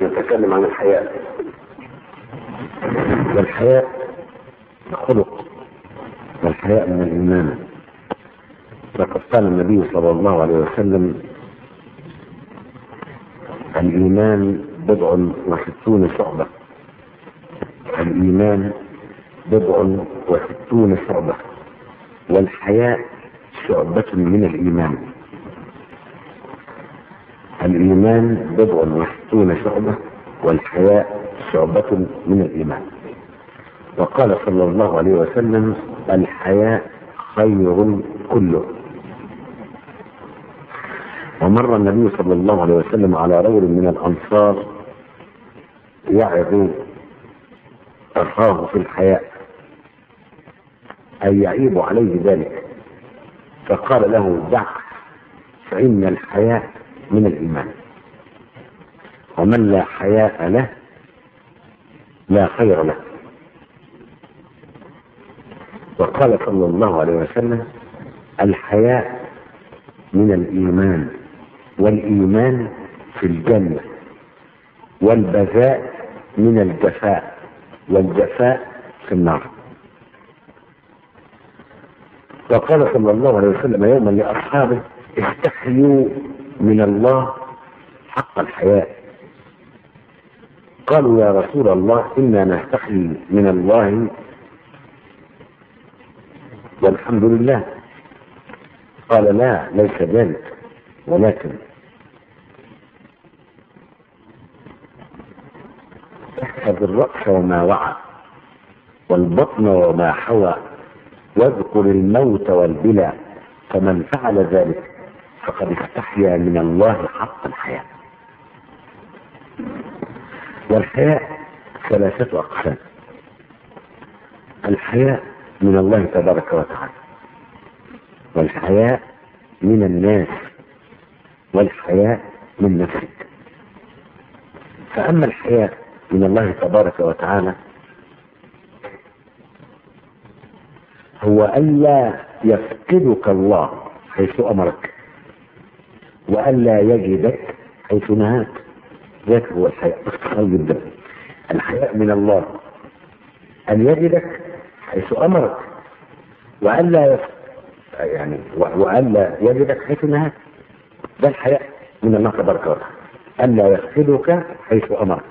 نتكلم عن الحياء والحياء خلق والحياء من الإيمان لقد قال النبي صلى الله عليه وسلم الإيمان بضع وستون شعبة الإيمان بضع وستون شعبة والحياء شعبة من الإيمان الإيمان بضع وستون شعبة والحياء شعبة من الإيمان وقال صلى الله عليه وسلم الحياء خير كله ومر النبي صلى الله عليه وسلم على رجل من الأنصار يعظ أخاه في الحياء أي يعيب عليه ذلك فقال له دع فإن الحياء من الإيمان ومن لا حياء له لا خير له وقال صلى الله عليه وسلم الحياء من الإيمان والإيمان في الجنة والبذاء من الجفاء والجفاء في النار وقال صلى الله عليه وسلم يوما لأصحابه استحيوا من الله حق الحياء قالوا يا رسول الله إنا نستحي من الله والحمد لله قال لا ليس ذلك ولكن احفظ الرأس وما وعى والبطن وما حوى واذكر الموت والبلى فمن فعل ذلك فقد استحيا من الله حق الحياة والحياء ثلاثة أقسام الحياء من الله تبارك وتعالى والحياء من الناس والحياء من نفسك فأما الحياء من الله تبارك وتعالى هو ألا يفقدك الله حيث أمرك وألا يجدك حيث نهاك ذاك هو الحياء باختصار جدا الحياء من الله أن يجدك حيث أمرك وألا يف... يعني وألا يجدك حيث نهاك ده الحياء من الله تبارك وتعالى ألا يفقدك حيث أمرك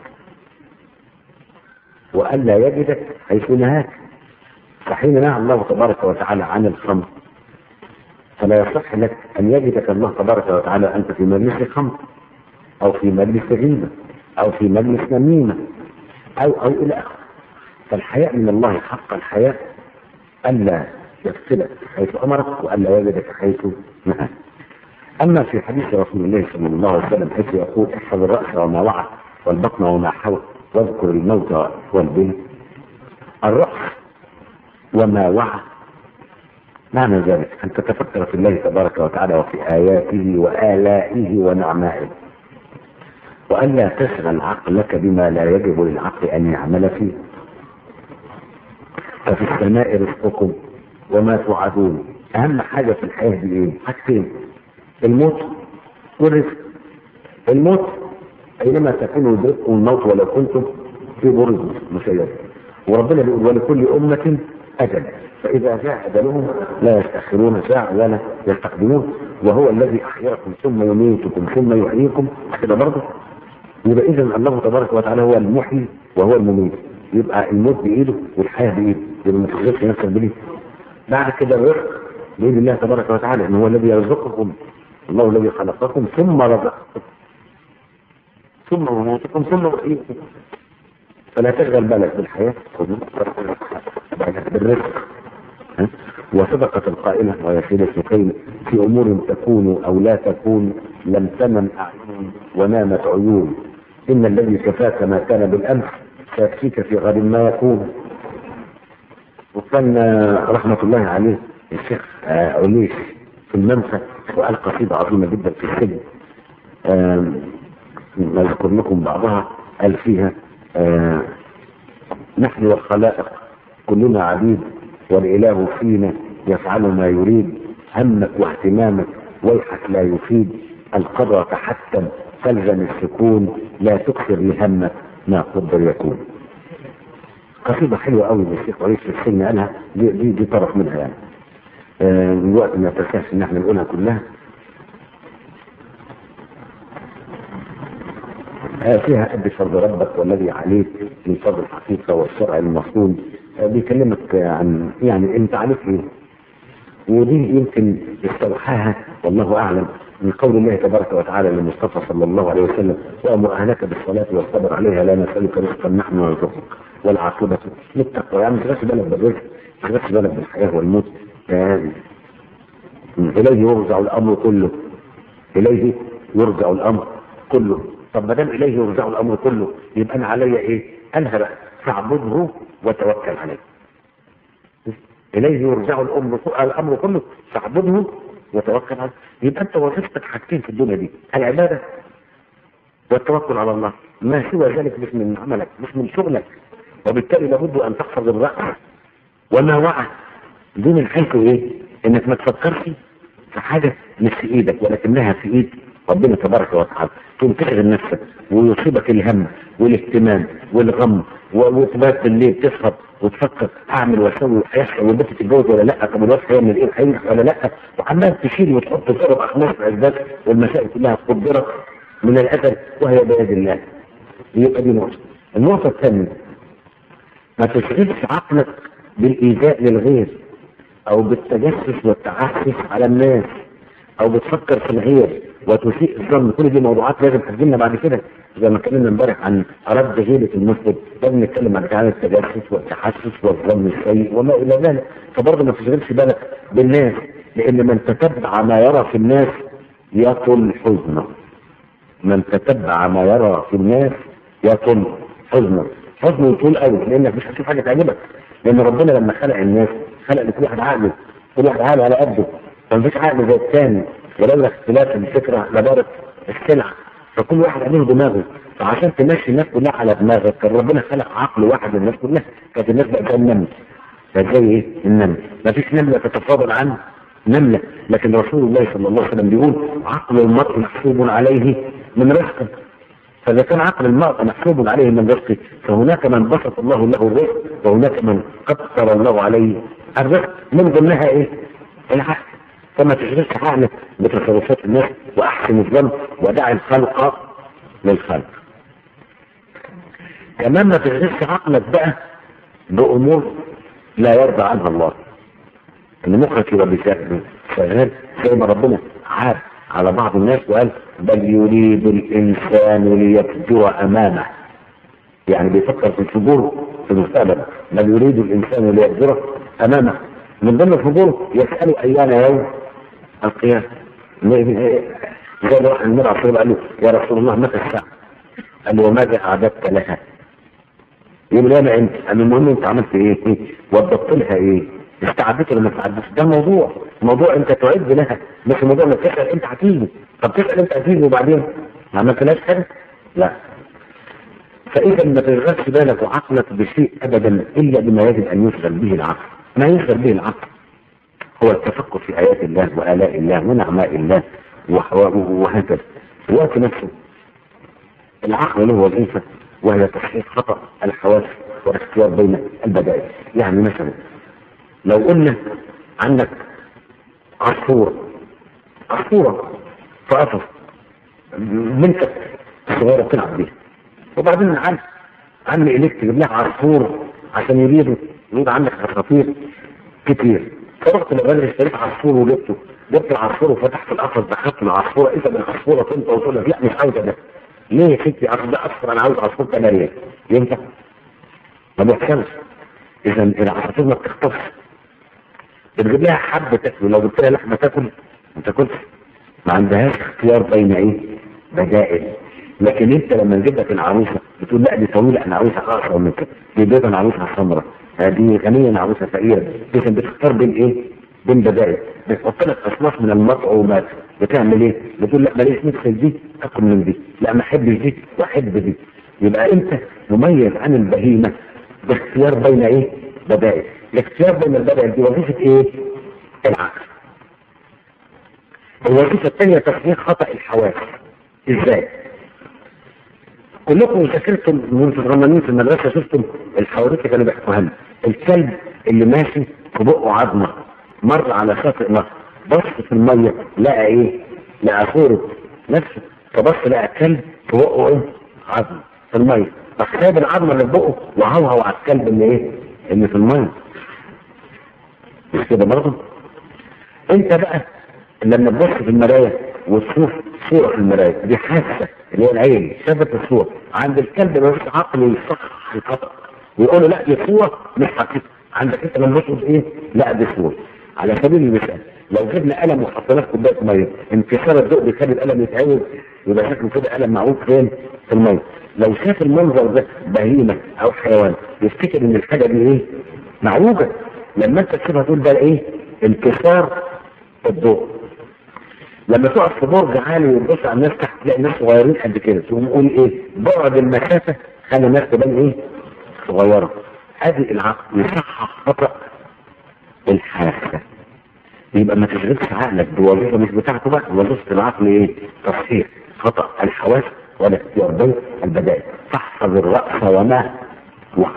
وألا يجدك حيث نهاك فحين نهى الله تبارك وتعالى عن الخمر فلا يصح لك أن يجدك الله تبارك وتعالى أنت في مجلس خمر أو في مجلس غيبة أو في مجلس نميمة أو أو إلى آخره فالحياء من الله حق الحياء ألا يفصلك حيث أمرك وألا يجدك حيث نهاك أما في حديث رسول الله صلى الله عليه وسلم حيث يقول احفظ الرأس وما وعى والبطن وما حوى واذكر الموت والبن الرأس وما وعى معنى ذلك أن تتفكر في الله تبارك وتعالى وفي آياته وآلائه ونعمائه وألا تشغل عقلك بما لا يجب للعقل أن يعمل فيه ففي السماء رزقكم وما توعدون أهم حاجة في الحياة دي إيه؟ حاجتين الموت والرزق الموت أينما تكونوا يدرككم الموت ولو كنتم في برز مشيد وربنا بيقول ولكل أمة أجل فإذا جاء أجلهم لا يستأخرون ساعة ولا يستقدمون وهو الذي أحياكم ثم يميتكم ثم يحييكم كده برضه يبقى إذا الله تبارك وتعالى هو المحيي وهو المميت يبقى الموت بإيده والحياة بإيده يبقى ما تخلصش نفسك بليه بعد كده الرزق بإذن الله تبارك وتعالى إن هو الذي يرزقكم الله الذي خلقكم ثم رزقكم ثم يميتكم ثم يحييكم فلا تشغل بالك بالحياة بالرزق وصدقة القائلة وهي سيدة سكين في أمور تكون أو لا تكون لم تنم أعين ونامت عيون إن الذي كفاك ما كان بالأمس سيكفيك في غد ما يكون وكان رحمة الله عليه الشيخ عليش في المنفى وقال قصيدة عظيمة جدا في السجن نذكر لكم بعضها قال فيها آه نحن والخلائق كلنا عبيد والإله فينا يفعل ما يريد همك واهتمامك ويحك لا يفيد القدر تحتم فالزم السكون لا تكثر لهمك ما قدر يكون قصيدة حلوة قوي للشيخ رئيس السجن قالها دي, دي, دي طرف منها يعني آه الوقت ما تنساش ان احنا نقولها كلها آه فيها ادي فرض ربك والذي عليك من فرض الحقيقة والشرع المفروض آه بيكلمك عن يعني انت عليك ايه ودي يمكن استوحاها والله اعلم من قول الله تبارك وتعالى للمصطفى صلى الله عليه وسلم وامر اهلك بالصلاه واصطبر عليها لا نسالك رزقا نحن نرزقك والعاقبه للتقوى يعني مش بس بالك بالرزق مش بس بالك بالحياه والموت يعني اليه يرجع الامر كله اليه يرجع الامر كله طب ما دام اليه يرجع الامر كله يبقى انا عليا ايه؟ انهى بقى فاعبده وتوكل عليه اليه يرجع الامر الامر كله فاعبده وتوكل عليه يبقى انت وظيفتك حاجتين في الدنيا دي العباده والتوكل على الله ما سوى ذلك مش من عملك مش من شغلك وبالتالي لابد ان تحفظ الراس وما وعى دي من حيث ايه؟ انك ما تفكرش في حاجه مش في ايدك ولكنها في ايد ربنا تبارك وتعالى تقوم تشغل نفسك ويصيبك الهم والاهتمام والغم وتبات بالليل تسهر وتفكر اعمل واسوي هيحصل والبنت تتجوز ولا لا طب الواد هيعمل ايه هينجح ولا لا وعمال تشيل وتحط ضرب اخماس اسباب والمسائل كلها قدرت من الاثر وهي بيد الله يبقى دي نقطه النقطه الثانيه ما تشغلش عقلك بالايذاء للغير او بالتجسس والتعسف على الناس او بتفكر في الغير وتسيء الظن كل دي موضوعات لازم تجيلنا بعد كده زي ما اتكلمنا امبارح عن رد غيبة المسلم لازم نتكلم بعد كده عن التجسس والتحسس والظن السيء وما الى ذلك فبرضه ما تشغلش بالك بالناس لان من تتبع ما يرى في الناس يطل حزنه من تتبع ما يرى في الناس يطل حزنه حزنه يطول قوي لانك مش هتشوف حاجه تعجبك لان ربنا لما خلق الناس خلق لكل واحد عقله كل واحد عقله على قده فمفيش عقل زي الثاني ولولا اختلاف الفكره لبارت السلع فكل واحد عليه دماغه فعشان تمشي الناس كلها على دماغك كان ربنا خلق عقل واحد للناس كلها كانت الناس بقى زي النمل فزي ايه النمل مفيش نمله تتفاضل عن نمله لكن رسول الله صلى الله عليه وسلم بيقول عقل المرء محسوب عليه من رزقه فاذا كان عقل المرء محسوب عليه من رزقه فهناك من بسط الله له الرزق وهناك من قدر الله عليه الرزق من ضمنها ايه؟ العقل فما تشغلش عقلك بتصرفات الناس واحسن الظن ودع الخلق للخلق كمان ما تشغلش عقلك بقى بامور لا يرضى عنها الله ان مخك يبقى شغال زي ما ربنا عاد على بعض الناس وقال بل يريد الانسان ليفجر امامه يعني بيفكر في الفجور في المستقبل بل يريد الانسان ليفجر امامه من ضمن الفجور يسأل ايان يوم القيامة زي ما واحد النبي عليه قال له يا رسول الله متى الساعة؟ قال له وماذا أعددت لها؟ يقول له انا انت انا المهم انت عملت ايه؟ وضبط لها ايه؟ استعدت ولا ما استعدتش؟ ده موضوع موضوع انت تعد لها مش موضوع انك تسال انت هتيجي طب تسال انت هتيجي وبعدين ما عملتلاش حاجه؟ لا فاذا ما تشغلش بالك وعقلك بشيء ابدا الا بما يجب ان يشغل به العقل ما يشغل به العقل هو التفكر في آيات الله وآلاء الله ونعماء الله وهكذا في الوقت نفسه العقل له وظيفة وهي تصحيح خطأ الحواس والاختيار بين البدائل يعني مثلا لو قلنا عندك عصفورة عصفورة فقطر بنتك صغيرة بتلعب بيها وبعدين عم عم إليك تجيب لها عصفور عشان يبيضوا يبقى عندك عصافير كتير فرحت للراجل اشتريت عصفور وجبته جبت العصفور وفتحت القفص دخلت العصفوره اذا بالعصفوره كنت وتقول لك لا مش عاوزه ده ليه يا ستي عصفور ده اصفر انا عاوز عصفور كناريا ينفع؟ ما بيحصلش اذا العصافير ما بتخطفش بتجيب لها حبه تاكل لو جبت لها لحمه تاكل ما تاكلش ما عندهاش اختيار بين ايه؟ بدائل لكن انت لما نجيب لك العروسه بتقول لا دي طويله انا عاوزها اقصر من كده دي بيضه انا عاوزها سمراء هذه غنيه انا عاوزها فقيره اذا بتختار بين ايه؟ بين بدائل بتحط لك اصناف من المطعومات بتعمل ايه؟ بتقول لا ماليش نفسي دي اكل من دي لا ما احبش دي واحب دي يبقى انت مميز عن البهيمه باختيار بين ايه؟ بدائل الاختيار بين البدائل دي وظيفه ايه؟ العقل الوظيفه الثانيه تصحيح خطا الحواس ازاي؟ كلكم ذاكرتم وانتم صغننين في المدرسه شفتم الحوادث كانوا بيحكوها لنا الكلب اللي ماشي في بقه عظمه مر على شاطئ مصر بص في الميه لقى ايه؟ لقى صوره نفسه فبص لقى كلب في بقه ايه؟ عظمه في الميه راح ساب العظمه اللي في بقه وهوهو على الكلب اللي ايه؟ اللي في الميه مش كده برضه؟ انت بقى لما تبص في المرايه وتشوف صورة في المراية دي حاسة اللي هي العين شافت الصورة عند الكلب ما فيش عقل يصحح الخطأ ويقول له لا دي صورة مش حقيقة عندك انت لما تقول ايه لا دي صورة على سبيل المثال لو جبنا قلم وحطيناه في كوبايه ميه انكسار الضوء بيخلي القلم يتعوج يبقى شكله كده قلم معوج فين؟ في الميه لو شاف المنظر ده بهيمه او حيوان يفتكر ان الحاجه دي ايه؟ معوجه لما انت تشوفها تقول ده ايه؟ انكسار الضوء لما تقف في برج عالي وتبص على الناس تحت تلاقي ناس صغيرين قد كده تقوم تقول ايه؟ بعد المسافه خلى الناس تبان ايه؟ صغيره هذه العقل يصحح خطا الحاسه يبقى ما تشغلش عقلك بوظيفه مش بتاعته بقى وظيفه العقل ايه؟ تصحيح خطا الحواس ولا اختيار بين البدائل تحفظ الراس وما وعى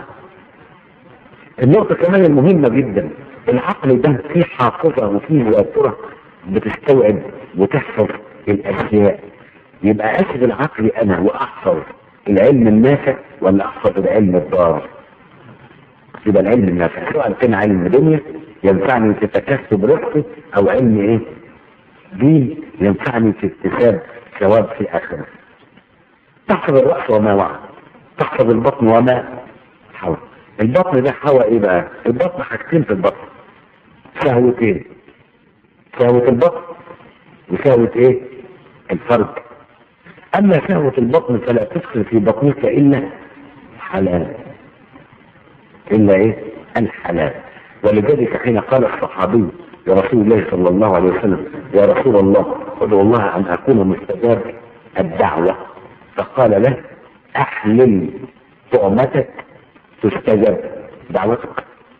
النقطه كمان المهمه جدا العقل ده فيه حافظه وفيه ذاكره بتستوعب وتحفظ الاشياء يبقى اشغل عقلي انا واحفظ العلم النافع ولا احفظ العلم الضار يبقى العلم النافع سواء كان علم دنيا ينفعني في تكسب رزقي او علم ايه دين ينفعني في اكتساب ثواب في الاخره تحفظ الراس وما وعى تحفظ البطن وما حوى البطن ده حوى ايه بقى البطن حاجتين في البطن شهوتين شهوة البطن وشهوة ايه الفرج اما شهوة البطن فلا تدخل في بطنك الا حلال الا ايه الحلال ولذلك حين قال الصحابي لرسول الله صلى الله عليه وسلم يا رسول الله ادعو الله ان اكون مستجاب الدعوة فقال له احلل طعمتك تستجاب دعوتك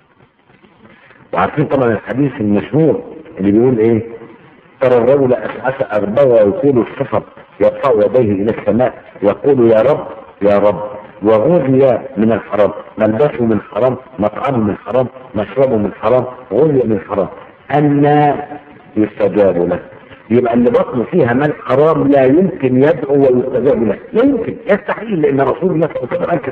وعارفين طبعا الحديث المشهور اللي بيقول ايه ترى الرجل اسعس اربوه ويقول السفر يرفع يديه الى السماء يقول يا رب يا رب وغذي من الحرام ملبسه من حرام مطعمه من حرام مشربه من حرام غذي من حرام أن يستجاب له يبقى اللي بطنه فيها مال حرام لا يمكن يدعو ويستجاب له لا يمكن يستحيل لان رسول الله صلى الله عليه وسلم قال كده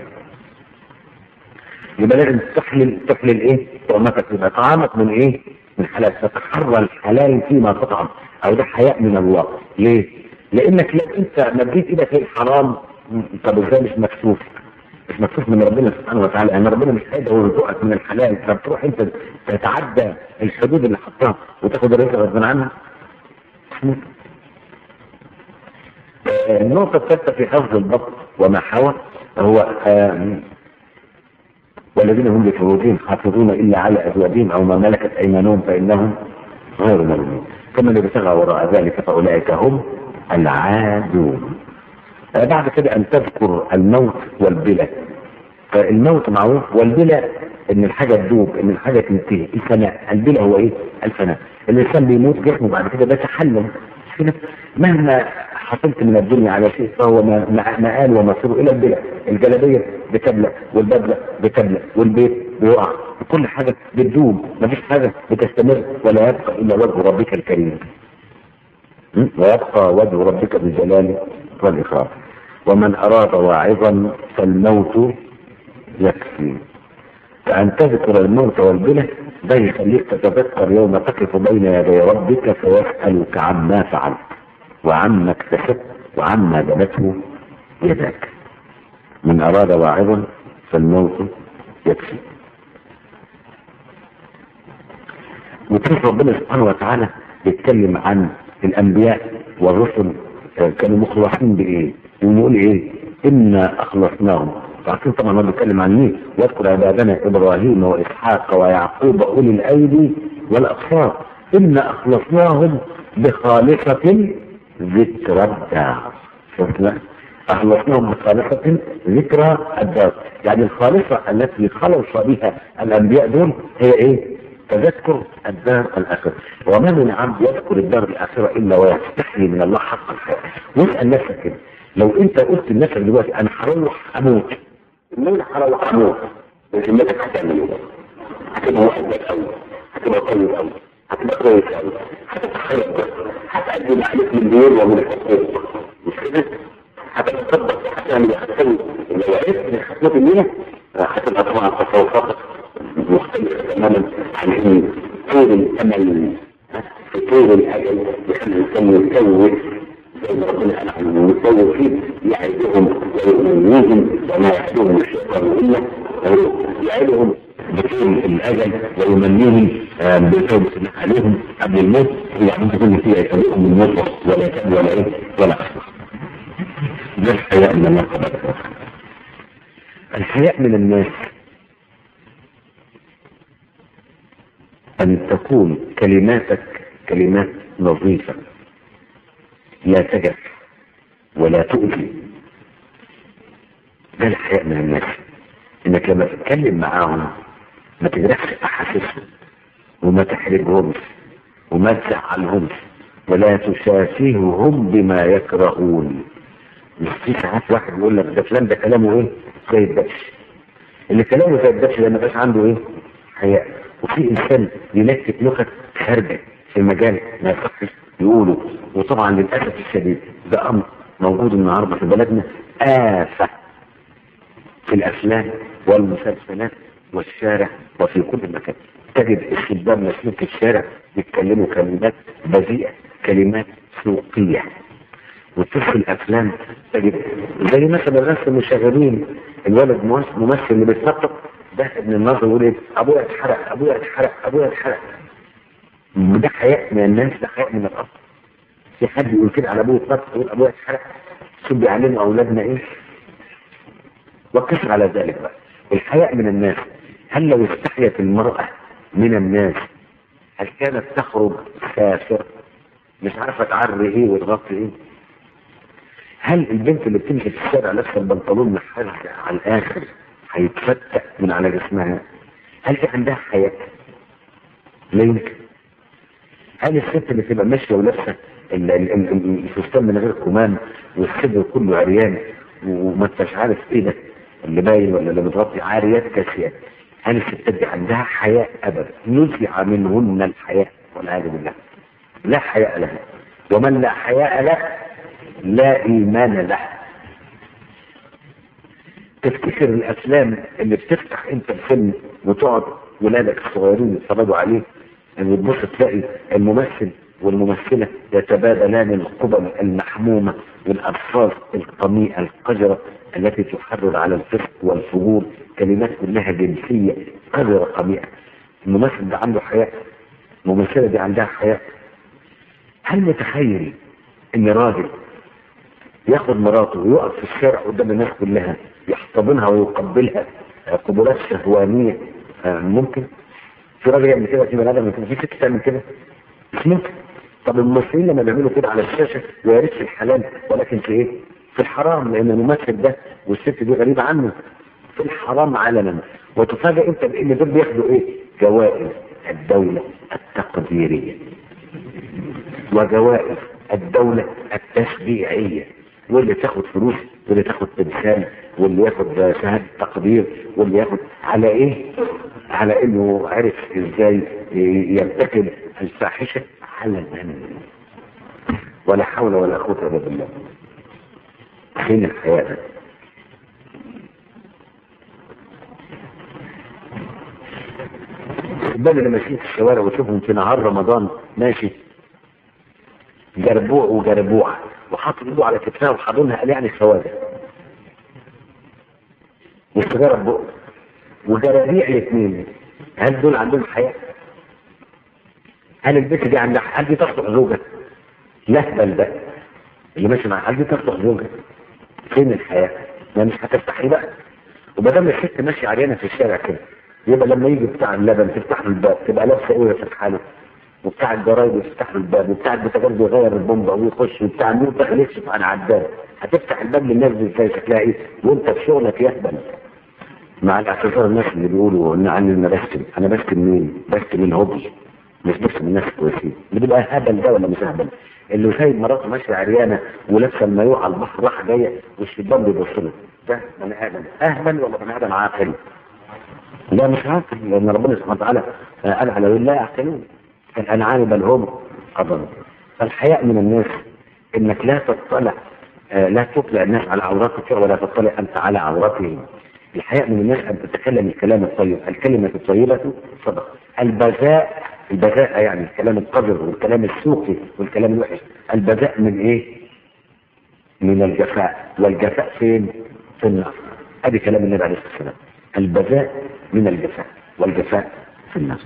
يبقى لازم تحلل تحلل ايه؟ طعمتك يبقى طعامك من ايه؟ من حلال تتحرى الحلال فيما تطعم او ده حياء من الله ليه؟ لانك لو انت مديت ايدك في الحرام طب ازاي مش مكسوف؟ مش مكسوف من ربنا سبحانه وتعالى ان ربنا مش هيدعو ويرزقك من الحلال فبتروح انت تتعدى الحدود اللي حطها وتاخد الرزق غصب عنها النقطة الثالثة في حفظ البطن وما حوى هو آه والذين هم لفروجهم حافظون الا على ازواجهم او ما ملكت ايمانهم فانهم غير ملومين ثم اللي ابتغى وراء ذلك فاولئك هم العادون آه بعد كده ان تذكر الموت والبلى فالموت معروف والبلى ان الحاجه تدوب ان الحاجه تنتهي الفناء البلى هو ايه؟ الفناء الانسان بيموت جسمه بعد كده بيتحلل مهما حصلت من الدنيا على شيء فهو مآل ومصير الى البلع الجلابيه بتبلع والبدله بتبلع والبيت بيقع كل حاجه بتدوب مفيش حاجه بتستمر ولا يبقى الا وجه ربك الكريم ويبقى وجه ربك بالجلال والاكرام ومن اراد واعظا فالموت يكفي فان تذكر الموت والبلع ده يخليك تتذكر يوم تقف بين يدي ربك فيسألك عما فعلت وعما اكتسبت وعما بنته يداك من أراد واعظا فالموت يكفي وتشوف ربنا سبحانه وتعالى بيتكلم عن الأنبياء والرسل كانوا مخلصين بإيه؟ يقول إيه؟ إنا أخلصناهم عارفين طبعا هو بيتكلم عن مين واذكر عبادنا ابراهيم واسحاق ويعقوب اولي الايدي والابصار انا اخلصناهم بخالصة ذكرى الدار شفنا اخلصناهم بخالصة ذكرى الدار يعني الخالصة التي خلص بها الانبياء دول هي ايه تذكر الدار الاخرة وما من عبد يذكر الدار الاخرة الا ويستحي من الله حق الحياة واسأل نفسك كده لو انت قلت لنفسك دلوقتي انا هروح اموت مين هروح اموت بذمتك هتعمل ايه؟ هتبقى واحد قوي هتبقى طيب قوي هتبقى كويس قوي هتبقى خير هتقدم عليك من ديون ومن الحقوق مش كده؟ هتبقى تطبق هتعمل هتسوي لو عرفت من خطوات النية هتبقى طبعا تصرفاتك مختلفة تماما عن ان طول الامل في طول الاجل يخلي الانسان يسوي زي ما ربنا قال عنه المسوي فيه يعدهم ويؤمنيهم وما يعدهم الشيطان الا يعدهم بطول الاجل ويمنيهم بتوبة الله عليهم قبل الموت يعني تكون فيها يسويهم الموت ولا كذب ولا ايه ولا اصلح ده الحياء من الله تبارك وتعالى الحياء من الناس أن تكون كلماتك كلمات نظيفة لا تجرح ولا تؤذي ده الحياء من الناس انك لما تتكلم معاهم ما تجرحش احاسيسهم وما تحرجهمش وما تزعلهمش ولا تشافههم بما يكرهون مش في ساعات واحد يقول لك ده فلان ده كلامه ايه زي الدبش اللي كلامه زي الدبش ده ما بقاش عنده ايه حياء وفي انسان ينكت نكت خارجه في مجال ما يصحش يقوله وطبعا للاسف الشديد ده امر موجود النهارده في بلدنا آفة في الافلام والمسلسلات والشارع وفي كل مكان تجد الشباب ماشيين في الشارع يتكلموا كلمات بذيئة كلمات سوقية وتشوف الافلام تجد زي مثلا الناس المشغلين الولد ممثل اللي بيتنطط ده ابن النظر يقول ايه ابويا اتحرق ابويا اتحرق ابويا اتحرق ده حياء من الناس ده حياء من الارض في حد يقول كده على ابويا اتنطط يقول ابويا اتحرق شوف بيعلموا اولادنا ايه وقف على ذلك بقى الحياء من الناس هل لو استحيت المرأة من الناس هل كانت تخرج كافرة مش عارفة تعري ايه وتغطي ايه هل البنت اللي بتمشي في الشارع لابسه البنطلون محلها على الاخر هيتفتق من على جسمها هل في عندها حياة لا يمكن هل الست اللي تبقى ماشيه ولابسه الفستان من غير كمام والصدر كله عريان وما انتش عارف ايه ده اللي باين ولا اللي متغطي عاريات كاسيات هل الستات دي عندها حياء ابدا نزع منهن الحياء والعياذ بالله لا حياء لها ومن لا حياء له لا ايمان له تفتكر الافلام اللي بتفتح انت الفيلم وتقعد ولادك الصغيرين يتفرجوا عليه ان تبص تلاقي الممثل والممثلة يتبادلان القبل المحمومة والألفاظ القميئة القذرة التي تحرض على الفسق والفجور كلمات كلها جنسية قذرة قميئة الممثل ده عنده حياء الممثلة دي عندها حياء هل متخيل ان راجل ياخد مراته ويقف في الشارع قدام الناس كلها يحتضنها ويقبلها قبلات شهوانية ممكن في راجل يعمل كده في بني ادم في ست تعمل كده مش ممكن طب الممثلين لما بيعملوا كده على الشاشه يا ريت في الحلال ولكن في ايه؟ في الحرام لان الممثل ده والست دي غريبه عنه في الحرام علنا وتفاجئ انت بان دول بياخدوا ايه؟ جوائز الدوله التقديريه وجوائز الدوله التشجيعيه واللي تاخد فلوس واللي تاخد تمثال واللي ياخد شهاده تقدير واللي ياخد على ايه؟ على انه عرف ازاي يرتكب الفاحشه علنا ولا حول ولا قوه الا بالله فين الحياه الشباب اللي ماشيين في الشوارع وتشوفهم في نهار رمضان ماشي جربوع وجربوعه وحاطط ايده على كتفها وحاضنها قال يعني سواد والسيجاره بقه وجرابيع الاثنين هل دول عندهم حياه؟ هل البنت دي عندها هل دي تصلح زوجة؟ لا بل ده اللي ماشي معاها هل دي تصلح زوجة؟ فين الحياة؟ ما مش هتفتحي بقى وما دام الست ماشية عريانة في الشارع كده يبقى لما يجي بتاع اللبن تفتح له الباب تبقى لابسه ايه وتفتح له وبتاع الجرايد يفتح له الباب وبتاع البوتاجاز يغير البومبا ويخش وبتاع النور داخل يكشف عن عداد هتفتح الباب للناس دي ازاي شكلها ايه؟ وانت في شغلك يهبل مع الاعتذار الناس اللي بيقولوا ان عني انا بشتم انا بشتم مين؟ بشتم الهبل مش بس من الناس الكويسين اللي بيبقى هبل ده ولا مش هبل اللي سايب مراته ماشيه عريانه ولابسه المايوه على البحر رايحه جايه والشيطان بيبص له ده بني ادم اهبل ولا بني ادم عاقل؟ لا مش عاقل لان ربنا سبحانه وتعالى قال على لا يعقلون كالانعام بل هم اضل فالحياء من الناس انك لا تطلع آه لا تطلع الناس على عوراتك ولا تطلع انت على عوراتهم الحياء من الناس ان تتكلم الكلام الطيب الكلمه الطيبه صدقه البذاء البذاء يعني الكلام القذر والكلام السوقي والكلام الوحش البذاء من ايه من الجفاء والجفاء فين في النار ادي كلام النبي عليه الصلاه والسلام البذاء من الجفاء والجفاء في النار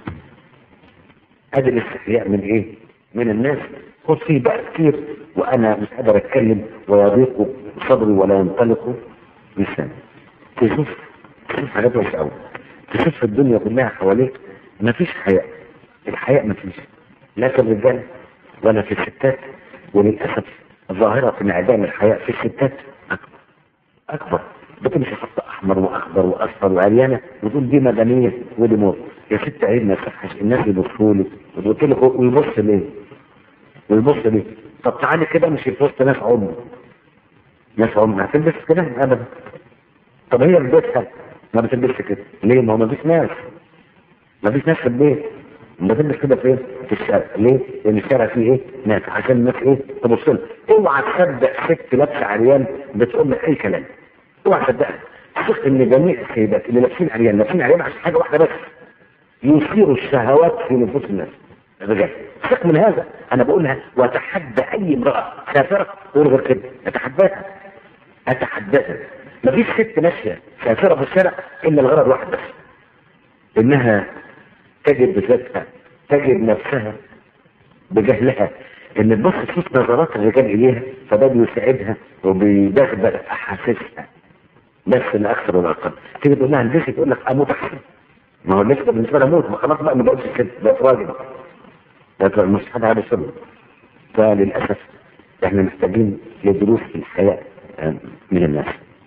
ادي الاستحياء من ايه من الناس خد فيه بقى كتير وانا مش قادر اتكلم ويضيق صدري ولا ينطلق لساني تشوف تشوف حاجات وحشه قوي تشوف في الدنيا كلها حواليك مفيش حياء الحياء مفيش لا في الرجال ولا في الستات وللاسف ظاهرة انعدام الحياء في الستات أكبر أكبر بتمشي خط أحمر وأخضر وأصفر وعريانة وتقول دي مدنية ودي موت يا ست عيب ما يصحش الناس يبصوا لي وقلت له ويبص ليه؟ ويبص ليه؟ طب تعالي كده مش في وسط ناس عمر ناس عمر هتلبس كده أبدا طب هي في بيتها ما بتلبسش كده ليه؟ ما هو ما فيش ناس ما فيش ناس في البيت ما تلبس كده فين؟ في الشارع ليه؟ لأن الشارع فيه إيه؟ ناس عشان الناس إيه؟ تبص لها اوعى تصدق ست لابسة عريان بتقول لك أي كلام اوعى تصدقها ثق إن جميع السيدات اللي لابسين عريان لابسين عريان عشان حاجة واحدة بس يثيروا الشهوات في نفوس الناس الرجال ثق من هذا أنا بقولها وأتحدى أي امرأة سافرة تقول غير كده أتحداها أتحداها مفيش ست ماشية سافرة في الشارع إلا الغرض واحد بس إنها تجد بذاتها تجد نفسها بجهلها ان تبص تشوف نظرات الرجال اليها فده بيساعدها وبيدغدغ احاسيسها بس لا اكثر ولا اقل تيجي تقول لها البسي تقول لك اموت احسن ما هو لسه بالنسبه لها اموت ما خلاص بقى ما بقولش كده بقت راجل لكن مش حد هذا سر فللاسف احنا محتاجين لدروس الحياء من الناس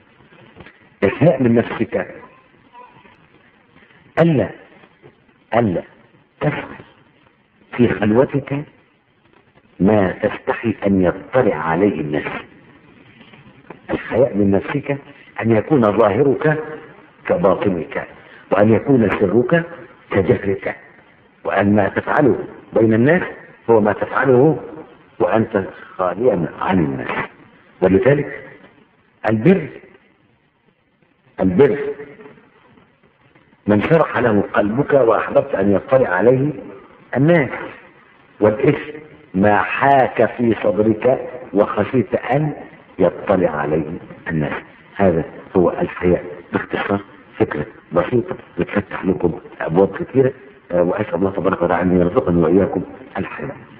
الحياء من نفسك الا ألا تفعل في خلوتك ما تستحي أن يطلع عليه الناس الحياء من نفسك أن يكون ظاهرك كباطنك وأن يكون سرك كجهرك وأن ما تفعله بين الناس هو ما تفعله وأنت خاليا عن الناس ولذلك البر البر من شرح له قلبك واحببت ان يطلع عليه الناس والاثم ما حاك في صدرك وخشيت ان يطلع عليه الناس هذا هو الحياء باختصار فكره بسيطه بتفتح لكم ابواب كثيره واسال الله تبارك وتعالى ان يرزقني واياكم الحياء